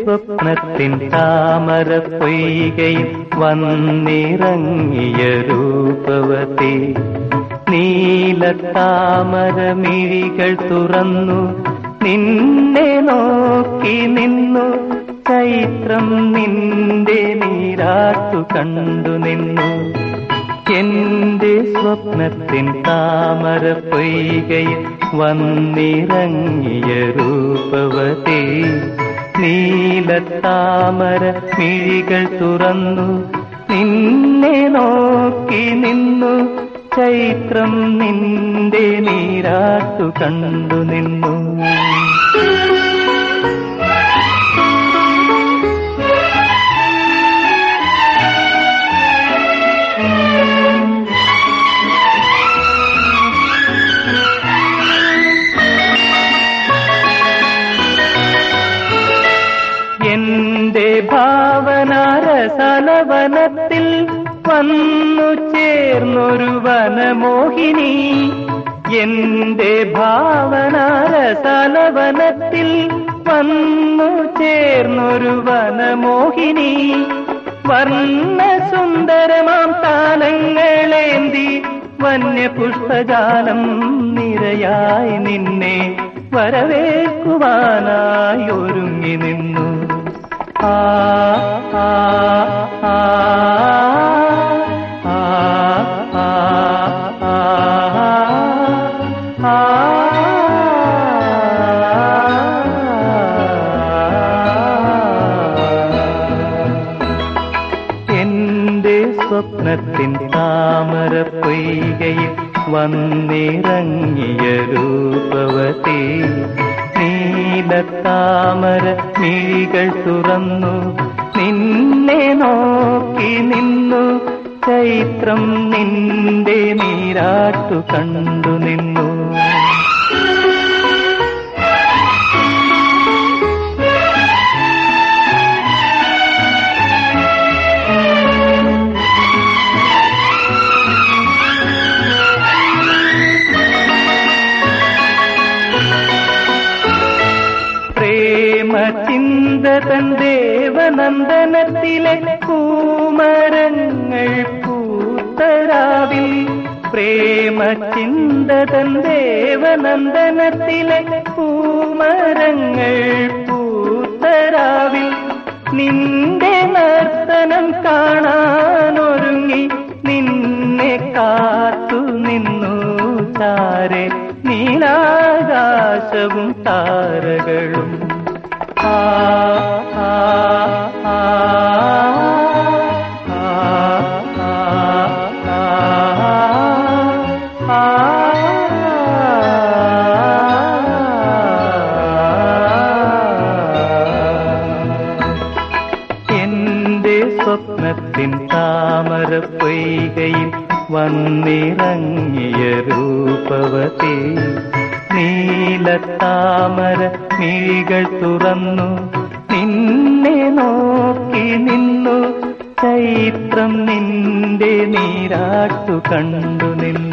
സ്വപ്നത്തിൻ താമര പൊയ്കയിൽ വന്നിറങ്ങിയ രൂപവതി നീലത്താമര മിഴികൾ തുറന്നു നിന്നെ നോക്കി നിന്നു ചൈത്രം നിന്റെ നീരാട്ടു കണ്ടു നിന്നു എന്റെ സ്വപ്നത്തിൻ താമര പൊയ്കയിൽ വന്നിറങ്ങിയ രൂപവതി നീലത്താമര മിഴികൾ തുറന്നു നിന്നെ നോക്കി നിന്നു ചൈത്രം നിന്റെ നീരാട്ടു കണ്ടു നിന്നു എന്റെ ഭാവനാരസലവനത്തിൽ വന്നു ചേർന്നൊരു വനമോഹിനി എന്റെ ഭാവനാരസലവനത്തിൽ വന്നു ചേർന്നൊരു വനമോഹിനി വർണ്ണ സുന്ദരമാം താലങ്ങളേന്തി വന്യപുഷ്പജാലം നിരയായി നിന്നെ വരവേൽക്കുവാനായി ഒരുങ്ങി നിന്നു ആ ആ ആ ആ ആ ആ ആ എന്റെ സ്വപ്നത്തിൻ താമര പൊയ്കയിൽ വന്നിറങ്ങിയ രൂപവതി നീലത്താമര മിഴികൾ തുറന്നു നിന്നെ നോക്കി നിന്നു ചൈത്രം നിന്റെ നീരാട്ടു കണ്ടു നിന്നു പ്രേമ ചിന്തതൻ ദേവനന്ദനത്തിലെ പൂമരങ്ങൾ പൂത്തരാവിൽ പ്രേമ ചിന്തതൻ ദേവനന്ദനത്തിലെ പൂമരങ്ങൾ പൂത്തരാവിൽ നിന്റെ നർത്തനം കാണാനൊരുങ്ങി നിന്നെ കാത്തു നിന്നു ചാരെ നീലാകാശവും താരകളും ആ ആ ആ ആ ആ ആ എന്റെ സ്വപ്നത്തിൻ താമര പൊയ്കയിൽ വന്നിറങ്ങിയ രൂപവതി നീലത്താമര മിഴികൾ തുറന്നു നിന്നെ നോക്കി നിന്നു ചൈത്രം നിന്റെ നീരാട്ടു കണ്ടു നിന്നു